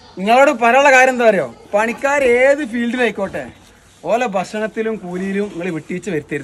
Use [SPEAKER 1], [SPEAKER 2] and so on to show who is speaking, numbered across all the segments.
[SPEAKER 1] നിങ്ങളോട് പറയാനുള്ള കാര്യം എന്താ അറിയോ പണിക്കാർ ഏത് ഫീൽഡിലായിക്കോട്ടെ ഓല ഭക്ഷണത്തിലും കൂലിയിലും നിങ്ങൾ വിട്ടീച്ച് വരുത്തരുത്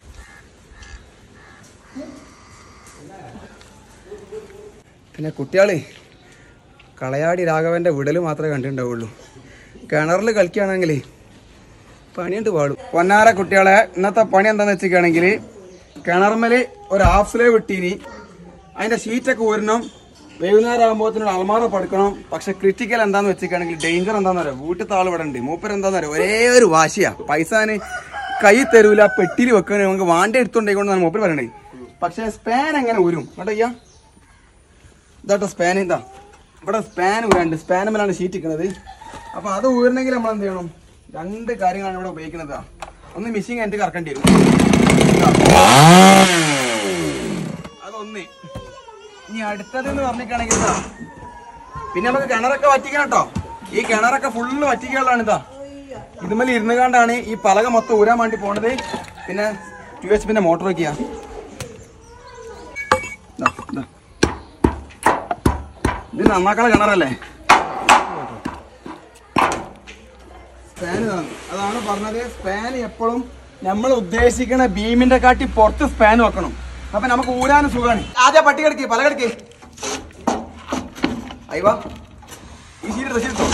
[SPEAKER 1] പിന്നെ കുട്ടികളെ കളയാടി രാഘവന്റെ വിടല് മാത്രമേ കണ്ടിട്ടുണ്ടാവുള്ളൂ കിണറിൽ കളിക്കുകയാണെങ്കിൽ പണിയുണ്ട് പാടും പൊന്നാര കുട്ടികളെ ഇന്നത്തെ പണി എന്താന്ന് വെച്ചിരിക്കുകയാണെങ്കിൽ കിണർമല് ഒരു ഹാഫ് സ്ലേവ് വിട്ടീനി അതിന്റെ ഷീറ്റൊക്കെ ഊരണം വൈകുന്നേരം ആകുമ്പോഴത്തേനും അൽമാറ പടുക്കണം പക്ഷെ ക്രിറ്റിക്കൽ എന്താന്ന് വെച്ചിരിക്കുകയാണെങ്കിൽ ഡേഞ്ചർ എന്താന്ന് പറയാം വീട്ടിൽ ആൾ ഇവിടെ ഉണ്ട് മൂപ്പർ എന്താന്ന് പറയാം ഒരേ ഒരു വാശിയാ പൈസാന് കൈ തരൂല പെട്ടിയിൽ വെക്കാൻ നമുക്ക് വാണ്ട എടുത്തുണ്ടെങ്കിൽ മൂപ്പർ പറയണേ പക്ഷെ സ്പാൻ എങ്ങനെ ഊരും കേട്ടോ അയ്യാ ഇതാട്ടോ സ്പാൻ ഇതാ ഇവിടെ സ്പാൻ ഊരാണ്ട് സ്പാനുമലാണ് ഷീറ്റ് ഇരിക്കുന്നത് അപ്പൊ അത് ഊരണമെങ്കിൽ നമ്മൾ എന്ത് ചെയ്യണം രണ്ട് കാര്യങ്ങളാണ് ഇവിടെ ഉപയോഗിക്കുന്നത് ദാ. ഒന്ന് മിഷീൻ കഴിഞ്ഞിട്ട് കറക്കേണ്ടി വരും ഇതാ. അതൊന്ന് ഇനി അടുത്തത് എന്ന് പറഞ്ഞിട്ടാണെങ്കിൽ ഇതാ പിന്നെ നമുക്ക് കിണറൊക്കെ വറ്റിക്കണം കേട്ടോ ഈ കിണറൊക്കെ ഫുള്ള് വറ്റിക്കാനുള്ളതാണ് ഇതാ ഇതുമല്ല ഇരുന്ന് കണ്ടാണ് ഈ പലക മൊത്തം ഊരാൻ വേണ്ടി പോണത് പിന്നെ ടു എച്ച് പിന്നെ മോട്ടർ വയ്ക്കുക ഇതാ, ഇതാ. ഇത് നന്നാക്കള കിണറല്ലേ സ്പാൻ ഇതാണ് അതാണ് പറഞ്ഞത് സ്പാൻ എപ്പോഴും നമ്മൾ ഉദ്ദേശിക്കുന്ന ബീമിന്റെ കാട്ടി പുറത്ത് സ്പാൻ വെക്കണം അപ്പൊ നമുക്ക് ഊരാനും സുഖമാണ് ആദ്യം പട്ടി കിടക്കി പല കിടക്കി അയ്യവാ ഈ സീറ്റ് ഷീറ്റ്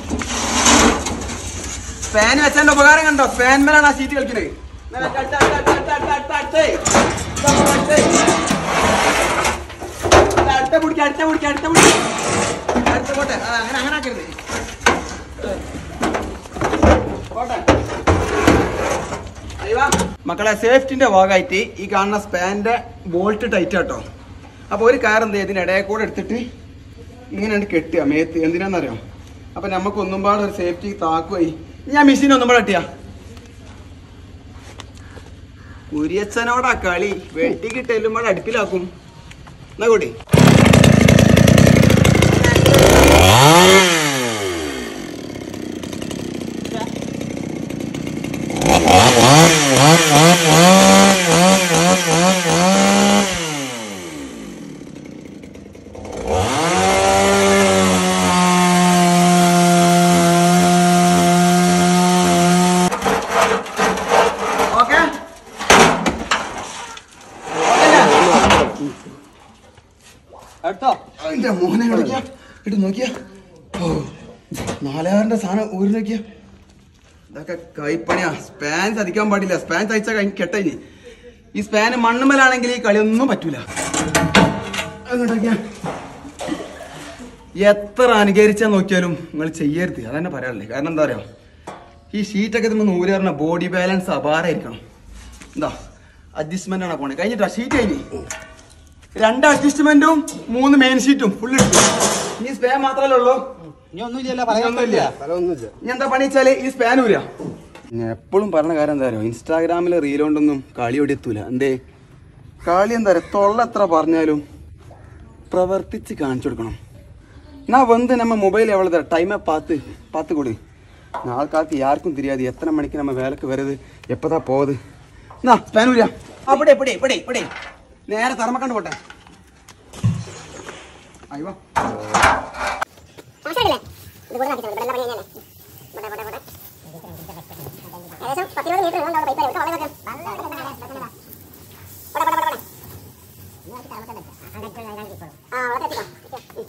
[SPEAKER 1] സ്പാൻ വെച്ചതിന്റെ ഉപകാരം കണ്ടോ സ്പാൻ മേലാണ് ആ സീറ്റ് കളിക്കുന്നത് ഇങ്ങനെ അടുത്ത, അടുത്ത, അടുത്ത, അടുത്ത, അടുത്ത, അടുത്തേ. ഇതാ, അടുത്തേ. ഇതാ, അടുത്ത പിടിക്ക അടുത്ത പിടിക്ക അടുത്ത പിടിക്ക അടുത്ത പോട്ടെ ആ, അങ്ങനെ അങ്ങനെ ആക്കരുത് പോട്ടെ അയ്യവാ. മക്കളെ സേഫ്റ്റിന്റെ ഭാഗമായിട്ട് ഈ കാണുന്ന സ്പാന്റെ ബോൾട്ട് ടൈറ്റ് ആട്ടോ അപ്പൊ ഒരു കാർ എന്ത് ചെയ്യും ഇതിനിടയിൽ കൂടെ എടുത്തിട്ട് ഇങ്ങനെ കെട്ടുക മേത്ത് എന്തിനാന്നറിയോ അപ്പൊ നമുക്ക് ഒന്നും പാടെ ഒരു സേഫ്റ്റി താക്കുമായി ഞാൻ മെഷീൻ ഒന്നും പാടെ ഇട്ടിയാ കുരിയച്ചനോടാ കളി വെട്ടി കിട്ടലും പാടെ അടുപ്പിലാക്കും എന്നാ കൂടി ഓക്കെ അടുത്തോ എന്റെ മോനെ നോക്കിയാ ഇട്ട് നോക്കിയാ ഓ നാലാറിന്റെ സാധനം ഊരി നോക്കിയാ ഇതൊക്കെ കൈപ്പണിയാ സ്പാൻ ചതിക്കാൻ പാടില്ല സ്പാൻ തയ്ച്ച കഴിഞ്ഞ് കെട്ടയിന് ഈ സ്പാന് മണ്ണുമലാണെങ്കിൽ ഈ കളിയൊന്നും പറ്റൂല അങ്ങോട്ടൊക്കെയാ എത്ര അനുകരിച്ചാ നോക്കിയാലും നിങ്ങൾ ചെയ്യരുത് അതന്നെ പറയാറില്ലേ കാരണം എന്താ പറയാ ഈ ഷീറ്റൊക്കെ നമ്മൾ നൂല് പറഞ്ഞ ബോഡി ബാലൻസ് അപാരായിരിക്കണം എന്താ അഡ്ജസ്റ്റ്മെന്റ് ആണ് പോണേ കഴിഞ്ഞിട്ടാ ഷീറ്റ് കഴിഞ്ഞ് രണ്ട് അഡ്ജസ്റ്റ്മെന്റും മൂന്ന് മെയിൻ ഷീറ്റും ഫുൾ ഇട്ടു ഇനി സ്പാൻ മാത്രമല്ലേ ഉള്ളൂ
[SPEAKER 2] ഇനി ഒന്നുമില്ല
[SPEAKER 1] ഇനി ഒന്നുമില്ല ഇനി എന്താ പണി വെച്ചാല് ഈ സ്പാൻ ഊര എപ്പോഴും പറഞ്ഞ കാര്യം എന്താ പറയുക ഇൻസ്റ്റാഗ്രാമിലെ റീൽ കൊണ്ടൊന്നും കളി ഒടിയെത്തൂല എന്തേ കളി എന്താ പറയുക തൊള്ള എത്ര പറഞ്ഞാലും പ്രവർത്തിച്ച് കാണിച്ചു കൊടുക്കണം நான் வந்து நம்ம மொபைல் எவ்வளோ தர டைமை பார்த்து பார்த்து கொடு நாள் காலத்து யாருக்கும் தெரியாது எத்தனை மணிக்கு நம்ம வேலைக்கு வருது எப்போ தான் போகுது എന്നാ സ്പാനൂരിയ അവിടെ ഇവിടെ ഇവിടെ ഇവിടെ നേരെ തറമക്കണ്ട് പോട്ടെ അയ്യോ
[SPEAKER 3] മോശമില്ലേ ഇത് കൂടെ നടത്തി ഇവിടെ എല്ലാം പറഞ്ഞു ഇവിടെ ഇവിടെ ഇവിടെ ഏകദേശം പത്തിരുപത് മീറ്റർ ഉണ്ടാവും പൈപ്പ് വരെ വളരെ ആ വളരെ എത്തിക്കോ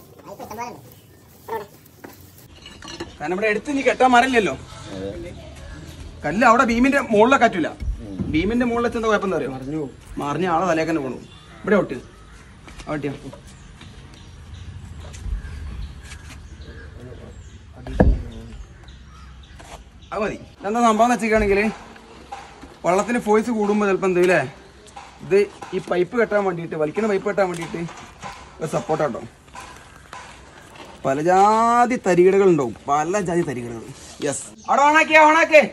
[SPEAKER 1] കാരണം ഇവിടെ എടുത്ത് നീ കെട്ടാൻ മറില്ലല്ലോ കല്ല് അവിടെ ഭീമിന്റെ മുകളിലെ കറ്റൂല ഭീമിന്റെ മുകളിൽ വെച്ചെന്താ കുഴപ്പം എന്താ അറിയോ മറിഞ്ഞു മറിഞ്ഞ ആളെ തലേക്കന്നെ പോണു ഇവിടെ ഒട്ട് ഒട്ടിയാ അത് മതി എന്താ സംഭവം എന്ന് വെച്ചിട്ടാണെങ്കിൽ വെള്ളത്തിന് ഫോഴ്സ് കൂടുമ്പോൾ ചിലപ്പോൾ എന്ത് ചെയ്യൂലേ ഇത് ഈ പൈപ്പ് കെട്ടാൻ വേണ്ടിയിട്ട് വലിക്കുന്ന പൈപ്പ് കെട്ടാൻ വേണ്ടിയിട്ട് ഒരു സപ്പോർട്ടാട്ടോ പല ജാതി തരികിടകൾ ഉണ്ടാവും പല ജാതി തരികിടകൾ യെസ് അവിടെ ഓണാക്കിയ ഓണാക്കേ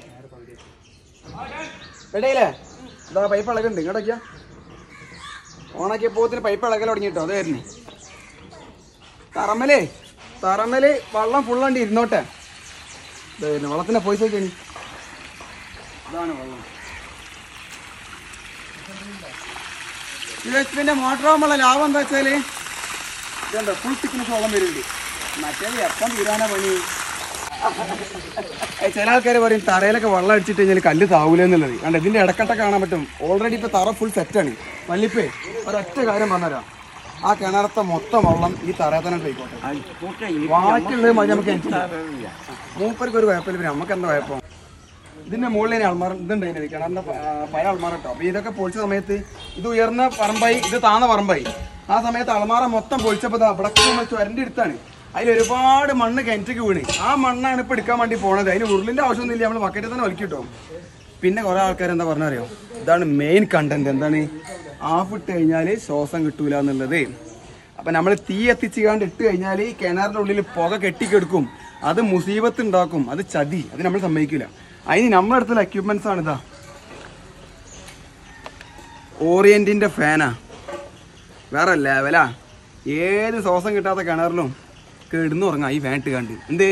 [SPEAKER 1] ഇടയില്ലേ ഇതാ പൈപ്പ് ഇളകുണ്ട് ഇങ്ങോട്ടൊക്കെയാ ഓണാക്കിയ പോത്തിന് പൈപ്പ് ഇളകൽ തുടങ്ങിട്ടോ അത് വരുന്നേ തറമലേ തറമല് വെള്ളം ഫുള്ളാണ്ട് ഇരുന്നോട്ടെ ഇത് വരുന്നു വെള്ളത്തിന്റെ പോയി നോക്കിയാണ് ഇതാണ് വെള്ളം യു എസ് പിന്റെ മോട്ടർ ആകുമ്പോഴുള്ള ലാഭം എന്താ വെച്ചാല് ഇതെന്താ ഫുൾ തിക്നെസ് വെള്ളം വരുന്നുണ്ട് മറ്റേത് എപ്പം തീരാനാ പണി ഏയ് ചില ആൾക്കാർ പറയും തറയിലൊക്കെ വെള്ളം അടിച്ചിട്ട് കഴിഞ്ഞാൽ കല്ല് താവൂല എന്നുള്ളത് കണ്ട ഇതിന്റെ ഇടക്കട്ട കാണാൻ പറ്റും ഓൾറെഡി ഇപ്പൊ തറ ഫുൾ സെറ്റാണ് വല്ലിപ്പേ ഒരൊറ്റ കാര്യം പറഞ്ഞുതരാം ആ കിണറത്തെ മൊത്തം വെള്ളം ഈ തറയിൽ തന്നെ പോയിക്കോട്ടെ ബാക്കിയുള്ളത് മതി നമുക്ക് എനിക്ക് മൂപ്പർക്ക് ഒരു കുഴപ്പമില്ല പിന്നെ നമുക്ക് എന്താ കുഴപ്പം ഇതിന്റെ മുകളിൽ അൾമാർ ഇതുണ്ടായിരുന്നു കിണറിന്റെ പ- ആ, പഴയ അൾമാർ കേട്ടോ അപ്പൊ ഇതൊക്കെ പൊളിച്ച സമയത്ത് ഇത് ഉയർന്ന പറമ്പായി ഇത് താന്ന പറമ്പായി ആ സമയത്ത് അൾമാറ മൊത്തം പൊളിച്ചപ്പോൾ ഇവിടെ ചുരണ്ടി എടുത്താണ് അതിൽ ഒരുപാട് മണ്ണ് കിണറ്റിക്ക് വീണ് ആ മണ്ണാണ് ഇപ്പൊ എടുക്കാൻ വേണ്ടി പോണത് അതിന് ഉരുളിന്റെ ആവശ്യമൊന്നുമില്ല നമ്മൾ ബക്കറ്റിൽ തന്നെ വലിക്കും കേട്ടോ പിന്നെ കുറെ ആൾക്കാർ എന്താ പറഞ്ഞറിയോ ഇതാണ് മെയിൻ കണ്ടന്റ് എന്താണ് ആഫ് ഇട്ട് കഴിഞ്ഞാൽ ശ്വാസം കിട്ടൂല എന്നുള്ളത് അപ്പൊ നമ്മൾ തീ എത്തിച്ചുകാണ്ട് ഇട്ട് കഴിഞ്ഞാൽ കിണറിന്റെ ഉള്ളിൽ പുക കെട്ടിക്കെടുക്കും അത് മുസീബത്ത് ഉണ്ടാക്കും അത് ചതി അത് നമ്മൾ സമ്മതിക്കില്ല അതിന് നമ്മുടെ അടുത്തുള്ള എക്യുപ്മെന്റ്സ് ആണ് ഇതാ ഓറിയന്റിന്റെ ഫാനാ വേറെ ലെവലാ ഏത് ശ്വാസം കിട്ടാത്ത കിണറിലും കിടന്നു ഉറങ്ങാം ഈ ഫാൻ ഇട്ട് കണ്ട് എന്തേ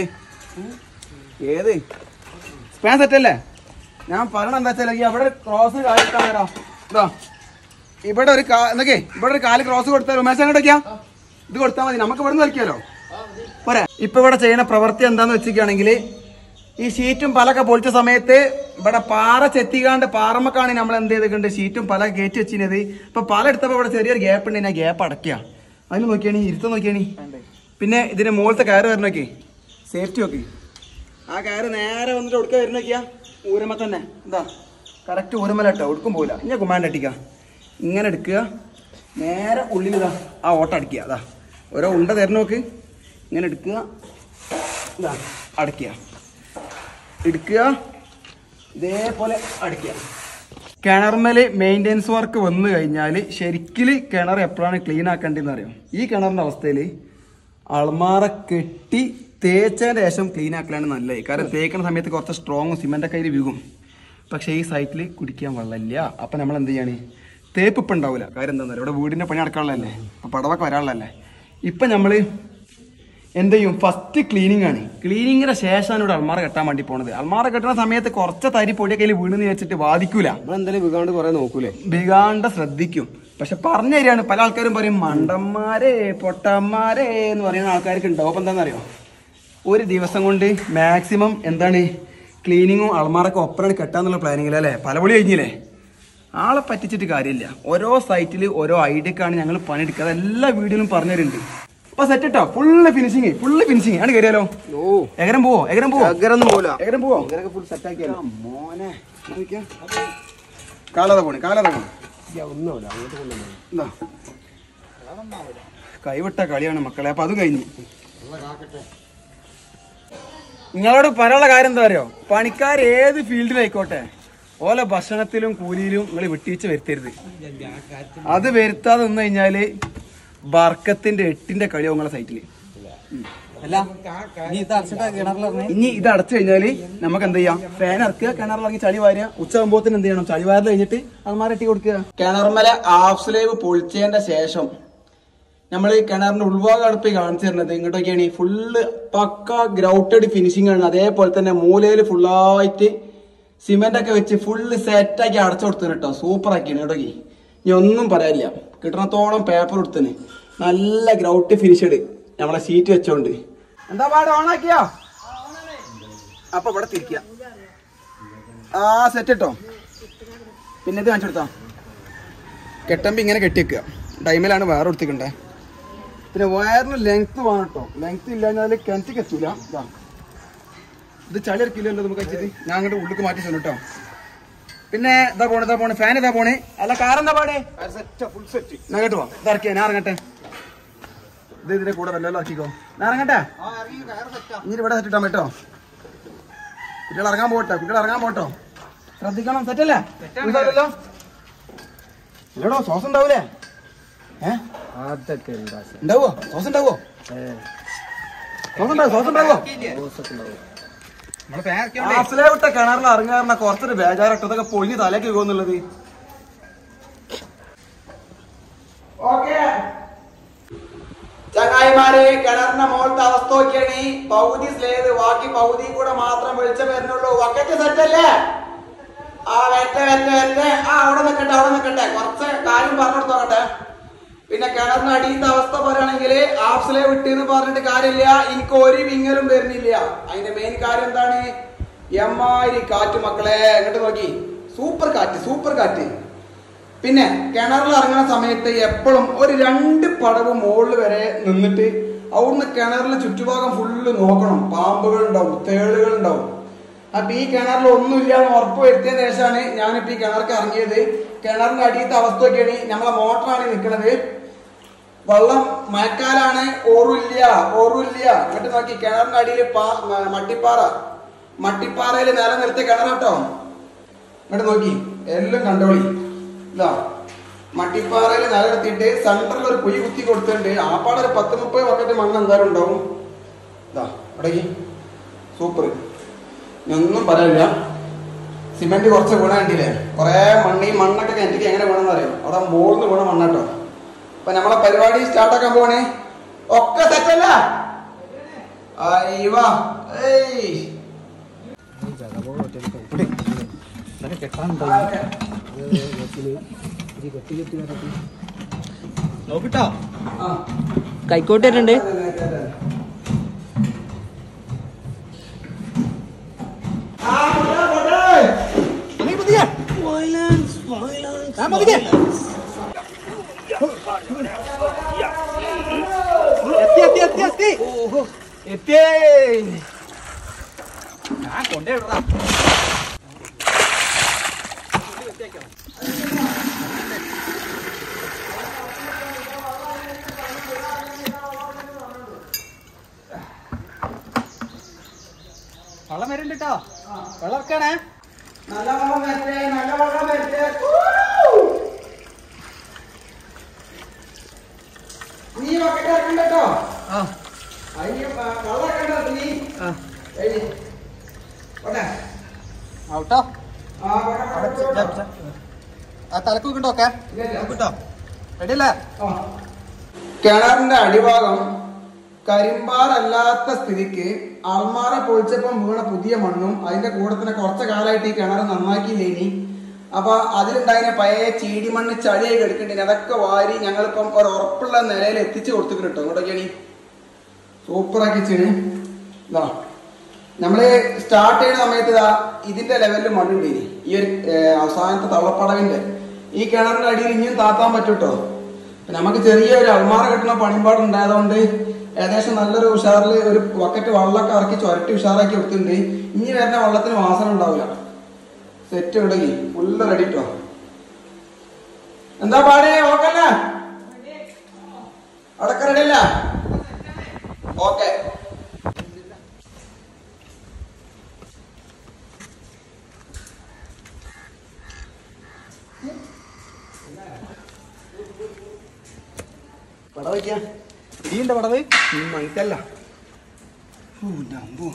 [SPEAKER 1] ഏത് ഫാൻ സെറ്റ് അല്ലേ ഞാൻ പറയണ എന്താ വെച്ചാൽ ഈ അവിടെ ക്രോസ് കാലിട്ടാൻ തരാം ഇതാ ഇവിടെ ഒരു കാ എന്നൊക്കെ ഇവിടെ ഒരു കാല് ക്രോസ് കൊടുത്താൽ ഉമേശ് അങ്ങോട്ട് വെക്കാം ഇത് കൊടുത്താൽ മതി നമുക്ക് ഇവിടെ നിന്ന് കളിക്കാലോ പോരാ ഇപ്പൊ ഇവിടെ ചെയ്യുന്ന പ്രവൃത്തി എന്താന്ന് വെച്ചിരിക്കുകയാണെങ്കിൽ ഈ ഷീറ്റും പലൊക്കെ പൊളിച്ച സമയത്ത് ഇവിടെ പാറ ചെത്തിക്കാണ്ട് പാറമ്മക്കാണ് നമ്മൾ എന്ത് ചെയ്തിട്ടുണ്ട് ഷീറ്റും പല കയറ്റി വെച്ചിരുന്നത് ഇപ്പൊ പല എടുത്തപ്പോ ഇവിടെ ചെറിയൊരു ഗ്യാപ്പ് ഉണ്ട് ആ ഗ്യാപ്പ് അടക്കുക അതിൽ നോക്കിയാണി ഇരുത്തം നോക്കിയാണി പിന്നെ ഇതിന് മുകളിലത്തെ കയറ് വരണ നോക്കി സേഫ്റ്റി നോക്കി ആ കയറ് നേരെ വന്നിട്ട് ഒടുക്ക വരുന്ന നോക്കിയാ ഊരമ്മ തന്നെ എന്താ കറക്റ്റ് ഊരമ്മല കേട്ടോ ഒടുക്കും പോകില്ല ഇനി കുമാൻ്റെ അടിക്കുക ഇങ്ങനെ എടുക്കുക നേരെ ഉള്ളിൽ ഇതാ ആ ഓട്ട അടിക്കുക അതാ ഓരോ ഉണ്ട തരണ നോക്ക് ഇങ്ങനെ എടുക്കുക ഇതാ അടയ്ക്കുക എടുക്കുക ഇതേപോലെ അടിക്കുക കിണർമേല് മെയിൻ്റെനൻസ് വർക്ക് വന്നു കഴിഞ്ഞാൽ ശരിക്കും കിണർ എപ്പോഴാണ് ക്ലീൻ ആക്കേണ്ടതെന്ന് അറിയാം ഈ കിണറിൻ്റെ അവസ്ഥയിൽ അൾമാറ കെട്ടി തേച്ചതിന് ശേഷം ക്ലീൻ ആക്കലാണ് നല്ലത് കാരണം തേക്കുന്ന സമയത്ത് കുറച്ച് സ്ട്രോങ് സിമെൻ്റ് ഒക്കെ അതിൽ വീകും പക്ഷേ ഈ സൈറ്റിൽ കുടിക്കാൻ വെള്ളമില്ല അപ്പം നമ്മൾ എന്ത് ചെയ്യാണ് തേപ്പ് ഇപ്പം ഉണ്ടാവില്ല കാര്യം എന്താ ഇവിടെ വീടിൻ്റെ പണി നടക്കാനുള്ളതല്ലേ അപ്പം പടവൊക്കെ വരാനുള്ളതല്ലേ ഇപ്പം നമ്മൾ എന്ത് ചെയ്യും ഫസ്റ്റ് ക്ലീനിങ് ആണ് ക്ലീനിങ്ങിന് ശേഷമാണ് ഇവിടെ അൾമാറ കെട്ടാൻ വേണ്ടി പോണത് അൾമാറ കെട്ടുന്ന സമയത്ത് കുറച്ച് തരി പൊടിയൊക്കെ അതിൽ വീണെന്ന് വെച്ചിട്ട് ബാധിക്കൂല
[SPEAKER 2] നമ്മളെന്തായാലും വികാണ്ട് കുറെ നോക്കൂലേ
[SPEAKER 1] ബികാണ്ട ശ്രദ്ധിക്കും പക്ഷെ പറഞ്ഞു തരികയാണ് പല ആൾക്കാരും പറയും മണ്ടന്മാരെ പൊട്ടന്മാരെ എന്ന് പറയുന്ന ആൾക്കാർക്ക് ഉണ്ടാവും അപ്പൊ എന്താണെന്നറിയോ ഒരു ദിവസം കൊണ്ട് മാക്സിമം എന്താണ് ക്ലീനിങ്ങും അൾമാറൊക്കെ ഒപ്പറാണ് കെട്ടാന്നുള്ള പ്ലാനിങ്ങിൽ അല്ലേ പലപൊളി കഴിഞ്ഞില്ലേ ആളെ പറ്റിച്ചിട്ട് കാര്യമില്ല ഓരോ സൈറ്റിൽ ഓരോ ഐഡിയക്കാണ് ഞങ്ങൾ പണിയെടുക്കുക അത് എല്ലാ വീഡിയോയിലും പറഞ്ഞു തരുന്നുണ്ട് അപ്പൊ സെറ്റ് ഇട്ടോ ഫുള്ള് ഫിനിഷിങ് ഫുള്ള് ഫിനിഷിങ് ആണ് കയറിയാലോ
[SPEAKER 2] ഓ
[SPEAKER 1] എകരം പോവോ എകരം പോവോ
[SPEAKER 2] അഗരൊന്നും പോല
[SPEAKER 1] എകരം പോവോ
[SPEAKER 2] അഗരൊക്കെ ഫുൾ സെറ്റ് ആക്കിയാലോ
[SPEAKER 1] മോനെ നോക്കിയാ. കാലാതെ പോണേ കാലാതെ പോണേ
[SPEAKER 2] ഒന്നുമില്ല അങ്ങോട്ട് കൊണ്ടുവന്നു
[SPEAKER 1] എന്താ കൈവിട്ട കളിയാണ് മക്കളെ അപ്പൊ അത് കഴിഞ്ഞു നിങ്ങളോട് പറയാനുള്ള കാര്യം എന്താ അറിയോ പണിക്കാർ ഏത് ഫീൽഡിലായിക്കോട്ടെ ഓല ഭക്ഷണത്തിലും കൂലിയിലും നിങ്ങൾ വിട്ടീച്ച് വരുത്തരുത് അത് വരുത്താതെ നിന്ന് കഴിഞ്ഞാല് ബർക്കത്തിന്റെ എട്ടിന്റെ കളിയാവും നിങ്ങളെ സൈറ്റില്
[SPEAKER 2] അല്ല നീ ഇത് അടച്ചിട്ടാ കിണറിലിറങ്ങി
[SPEAKER 1] ഇനി ഇത് അടച്ചു കഴിഞ്ഞാല് നമുക്ക് എന്ത് ചെയ്യാം ഫാൻ ഇറക്കുക കിണറിലിറങ്ങി ചളി വാരുക ഉച്ചയാകുമ്പോത്തിന് എന്ത് ചെയ്യണം ചളി വാരൽ കഴിഞ്ഞിട്ട് അൽമാരട്ടി കൊടുക്കുക കിണർമല ഹാഫ് സ്ലേവ് പൊളിച്ചതിന്റെ ശേഷം നമ്മൾ കിണറിന്റെ ഉൾഭാഗം അടുപ്പ് കാണിച്ചു തരുന്നത് ഇങ്ങോട്ടൊക്കെയാണ് ഫുള്ള് പക്ക ഗ്രൗട്ടഡ് ഫിനിഷിംഗ് ആണ് അതേപോലെ തന്നെ മൂലയിൽ ഫുള്ളായിട്ട് സിമെന്റ് ഒക്കെ വെച്ച് ഫുള്ള് സെറ്റാക്കി അടച്ചു കൊടുത്തു കേട്ടോ സൂപ്പർ ആക്കിയാണ് കേട്ടോക്കി ഇനി ഒന്നും പറയാനില്ല കിട്ടണത്തോളം പേപ്പർ കൊടുത്തിന് നല്ല ഗ്രൗട്ട് ഫിനിഷഡ് നമ്മളെ സീറ്റ് വെച്ചോണ്ട് എന്താ പാട് ഓണാക്കിയോ അപ്പൊ ഇവിടെ തിരിക്കുക ആ സെറ്റ് ഇട്ടോ പിന്നെ ഇത് കാണിച്ചു കൊടുത്താ കെട്ടമ്പി ഇങ്ങനെ കെട്ടിവെക്കുക ടൈമിലാണ് വേറെ കൊടുത്തിക്കണ്ടേ പിന്നെ വയറിന് ലെങ്ത് വേണം കേട്ടോ ലെങ്ത് ഇല്ലാഞ്ഞാൽ കിണറ്റിക്ക് എത്തൂല ഇതാ ഇത് ചളി ഇറക്കില്ലല്ലോ നമുക്ക് വെച്ചിട്ട് ഞാൻ അങ്ങോട്ട് ഉള്ളിക്ക് മാറ്റി ചെല്ലു കേട്ടോ പിന്നെ ഇതാ പോണേ ഇതാ പോണേ ഫാൻ ഇതാ പോണേ അല്ല കാറെന്താ പാടേ
[SPEAKER 2] ഫുൾ സെറ്റ്
[SPEAKER 1] ഞാൻ കേട്ടോ ഇത് ഇറക്കിയ ഞാൻ ഇറങ്ങട്ടെ ഇത് ഇതിന്റെ കൂടെ വല്ലല്ലോ ഇറക്കിക്കോ ഞാൻ ഇറങ്ങട്ടെ ഇനി ഇവിടെ സെറ്റിട്ടാൻ പറ്റോ കുട്ടികൾ ഇറങ്ങാൻ പോട്ടെ കുട്ടികൾ ഇറങ്ങാൻ പോട്ടോ ശ്രദ്ധിക്കണം സെറ്റല്ലേ ഇല്ലല്ലോ ഇല്ലടോ ശ്വാസം ഉണ്ടാവൂലേ ഏ
[SPEAKER 2] അതൊക്കെ ഉണ്ടാ
[SPEAKER 1] ഉണ്ടാവോ ശ്വാസം ഉണ്ടാവോ ശ്വാസം ഉണ്ടാവോ ശ്വാസം ഉണ്ടാവോ ക്ലാസ്സിലെ വിട്ട കിണറിൽ ഇറങ്ങാറുന്ന കുറച്ചൊരു ബേജാറട്ടോ ഇതൊക്കെ പൊളിഞ്ഞ് തലേക്ക് പോകുന്നുള്ളത് ചങ്ങായിമാരെ കിണറിന്റെ മുകളിലത്തെ അവസ്ഥ നോക്കിയാണ് പൗതി സ്ലേത് ബാക്കി പൗതി കൂടെ മാത്രം വെളിച്ചം വരുന്നുള്ളൂ വക്കറ്റ് സെറ്റ് അല്ലേ ആ വെറ്റ വെറ്റ വെറ്റ ആ അവിടെ നിൽക്കട്ടെ അവിടെ നിൽക്കട്ടെ കുറച്ച് കാര്യം പറഞ്ഞു കൊടുത്തോട്ടെ പിന്നെ കിണറിന് അടിയത്തെ അവസ്ഥ പറയുകയാണെങ്കിൽ ആപ്സിലെ വിട്ട് എന്ന് പറഞ്ഞിട്ട് കാര്യമില്ല എനിക്ക് ഒരു വിങ്ങലും വരുന്നില്ല അതിന്റെ മെയിൻ കാര്യം എന്താണ് എമ്മാരി കാറ്റ് മക്കളെ അങ്ങോട്ട് നോക്കി സൂപ്പർ കാറ്റ് സൂപ്പർ കാറ്റ് പിന്നെ കിണറിൽ ഇറങ്ങുന്ന സമയത്ത് എപ്പോഴും ഒരു രണ്ട് പടവ് മുകളിൽ വരെ നിന്നിട്ട് അവിടുന്ന് കിണറിൽ ചുറ്റുഭാഗം ഫുള്ള് നോക്കണം പാമ്പുകൾ ഉണ്ടാവും തേളുകൾ ഉണ്ടാവും അപ്പൊ ഈ കിണറിൽ ഒന്നുമില്ല എന്ന് ഉറപ്പ് വരുത്തിയതിന് ശേഷമാണ് ഞാനിപ്പോ ഈ കിണർക്ക് ഇറങ്ങിയത് കിണറിന്റെ അടിയത്തെ അവസ്ഥ ഒക്കെയാണ് നമ്മളെ മോട്ടറാണ് നിൽക്കുന്നത് വെള്ളം മഴക്കാലാണ് ഓറുമില്ല ഓറുമില്ല എന്നിട്ട് നോക്കി കിണറിന്റെ അടിയിൽ പാ- മ- മട്ടിപ്പാറ മട്ടിപ്പാറയിൽ നിലനിർത്തിയ കിണറാട്ടോ ഇങ്ങോട്ട് നോക്കി എല്ലാം കണ്ടോളി ഇതാ മട്ടിപ്പാറയിൽ നിലനിർത്തിയിട്ട് സെന്ററിൽ ഒരു കുഴി കുത്തി കൊടുത്തിട്ടുണ്ട് ആപ്പാടെ ഒരു പത്ത് മുപ്പത് ബക്കറ്റ് മണ്ണ് എന്തായാലും ഉണ്ടാവും ഇതാ അടങ്ങി സൂപ്പർ ഒന്നും പറയാനില്ല സിമെന്റ് കുറച്ച് വീണ കണ്ടില്ലേ കുറെ മണ്ണ് ഈ മണ്ണൊക്കെ കിണറ്റിക്ക് എങ്ങനെ വീണെന്ന് അറിയാം അവിടെ മോളിന്ന് വീണ മണ്ണാട്ടോ അപ്പൊ നമ്മളെ പരിപാടി സ്റ്റാർട്ടാക്കാൻ പോണേ ഒക്കെ സെറ്റല്ല അയ്യവാ ഏയ്
[SPEAKER 2] നോക്കിട്ടോ
[SPEAKER 1] ആ
[SPEAKER 2] കൈക്കോട്ട് വരുന്നുണ്ട്
[SPEAKER 1] ആ പോട്ടെ, പോട്ടെ.
[SPEAKER 2] എത്തി എത്തി എത്തി എത്തി എത്തിയേ ഞാൻ കൊണ്ടേ വിടറാ വെള്ളം വരുന്നുണ്ട് കേട്ടോ വെള്ളം ഇറക്കണേ
[SPEAKER 1] നല്ല വെള്ളം വരട്ടെ നല്ല വെള്ളം വരട്ടെ നീ ബക്കറ്റ് ഇറക്കണ്ട കേട്ടോ
[SPEAKER 2] ആ
[SPEAKER 1] അതിന് വ- വെള്ളം ഇറക്കണ്ട നീ
[SPEAKER 2] ആ
[SPEAKER 1] ഏയ്. പോട്ടെ.
[SPEAKER 2] ഔട്ടോ
[SPEAKER 1] ആ, പോട്ടെ, പോട്ടെ, പോട്ടെ.
[SPEAKER 2] ആ തലക്ക് വെക്കണ്ടോ ഒക്കെ
[SPEAKER 1] ഇല്ല, ഇല്ല.
[SPEAKER 2] നോക്കിട്ടോ റെഡി അല്ലേ
[SPEAKER 1] കിണറിന്റെ അടിഭാഗം കരിമ്പാറല്ലാത്ത സ്ഥിതിക്ക് അൾമാറ പൊളിച്ചപ്പം വീണ പുതിയ മണ്ണും അതിന്റെ കൂടെ തന്നെ കുറച്ച് കാലമായിട്ട് ഈ കിണർ നന്നാക്കിയില്ലേനി അപ്പൊ അതിലുണ്ടായിരുന്ന പഴയ ചീടിമണ്ണ് ചളിയായി കിടക്കണ്ടേ അതൊക്കെ വാരി ഞങ്ങളിപ്പം ഒരു ഉറപ്പുള്ള നിലയിൽ എത്തിച്ചു കൊടുത്തിട്ട് കേട്ടോ ഇങ്ങോട്ടൊക്കെയാണ് സൂപ്പറാക്കി ചെയ്യണേ ഇതാ നമ്മള് സ്റ്റാർട്ട് ചെയ്യുന്ന സമയത്ത് ഇതാ ഇതിന്റെ ലെവലിൽ മണ്ണുണ്ട് ഇനി ഈ ഒരു ഏർ, അവസാനത്തെ തള്ളപ്പടവിന്റെ ഈ കിണറിന്റെ അടിയിൽ ഇനിയും താത്താൻ പറ്റും കേട്ടോ നമുക്ക് ചെറിയ ഒരു അൾമാറ കെട്ടുന്ന പണിപാടുണ്ടായതുകൊണ്ട് ഏകദേശം നല്ലൊരു ഉഷാറിൽ ഒരു ബക്കറ്റ് വെള്ളമൊക്കെ ഇറക്കി ചുരട്ടി ഉഷാറാക്കി കൊടുത്തിട്ടുണ്ട് ഇനി വരുന്ന വെള്ളത്തിന് വാസന ഉണ്ടാവില്ല സെറ്റ് ഇടകി ഫുള്ള് റെഡി കേട്ടോ എന്താ പാടേ ഓക്കല്ല അടക്ക റെഡി അല്ല ഓക്കെ പട വയ്ക്കാം
[SPEAKER 2] ഇടിയുണ്ട് പടവ്
[SPEAKER 1] മൈക്കല്ല അമ്പോ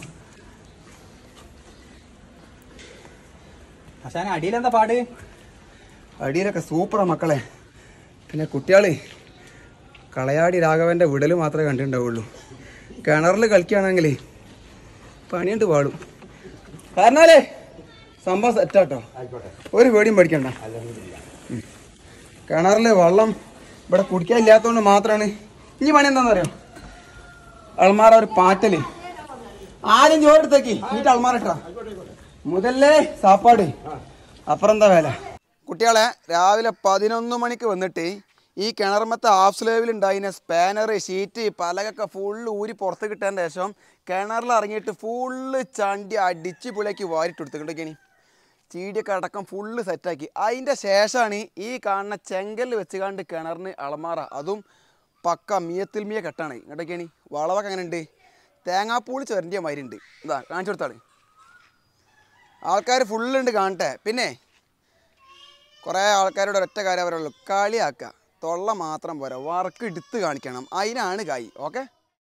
[SPEAKER 2] പക്ഷേ അടിയിലെന്താ പാട്
[SPEAKER 1] അടിയിലൊക്കെ സൂപ്പറാ മക്കളെ പിന്നെ കുട്ടികളെ കളയാടി രാഘവന്റെ വിടല് മാത്രമേ കണ്ടിട്ടുണ്ടാവുള്ളൂ കിണറിൽ കളിക്കുകയാണെങ്കിൽ പണിയുണ്ട് പാടും കാരണാലേ സംഭവം സെറ്റാട്ടോ ഒരു പേടിയും പേടിക്കണ്ട ഉം. കിണറിൽ വെള്ളം ഇവിടെ കുടിക്കാൻ ഇല്ലാത്തതുകൊണ്ട് മാത്രമാണ് ഇനി പണി എന്താണെന്ന് അറിയോ അൾമാറ ഒരു പാറ്റല് ആദ്യം ചോറെടുത്തേക്ക് എന്നിട്ട് അൾമാറ ഇട്ടാ മുതലേ സാപ്പാട് അപ്പുറം എന്താ വേല കുട്ടികളെ രാവിലെ പതിനൊന്ന് മണിക്ക് വന്നിട്ട് ഈ കിണർമത്തെ ഹാഫ് സ്ലേവിൽ ഉണ്ടായിരുന്ന സ്പാനർ ഷീറ്റ് പലകൊക്കെ ഫുള്ള് ഊരി പുറത്ത് കിട്ടേണ്ട ശേഷം കിണറിൽ ഇറങ്ങിയിട്ട് ഫുള്ള് ചണ്ടി അടിച്ച് പുളിയാക്കി വാരിട്ട് കൊടുത്തിട്ടുണ്ടെങ്കിൽ ചീടിയൊക്കെ അടക്കം ഫുള്ള് സെറ്റാക്കി അതിൻ്റെ ശേഷമാണ് ഈ കാണുന്ന ചെങ്കല്ല് വെച്ച് കണ്ട് കിണറിന് അളമാറ അതും പക്ക മിയത്തിൽ മിയ കെട്ടാണ് ഇങ്ങോട്ടൊക്കെയാണ് വളവൊക്കെ അങ്ങനെ ഉണ്ട് തേങ്ങാപ്പൂളി ചുരണ്ടിയ മാതിരി ഉണ്ട് ഇതാ കാണിച്ചു കൊടുത്താള് ആൾക്കാർ ഫുള്ളുണ്ട് കാണട്ടെ പിന്നെ കുറേ ആൾക്കാരോട് ഒറ്റ കാര്യം പറയുള്ളൂ കളിയാക്കുക തൊള്ള മാത്രം പോരാ വർക്ക് എടുത്ത് കാണിക്കണം അതിനാണ് കായ് ഓക്കെ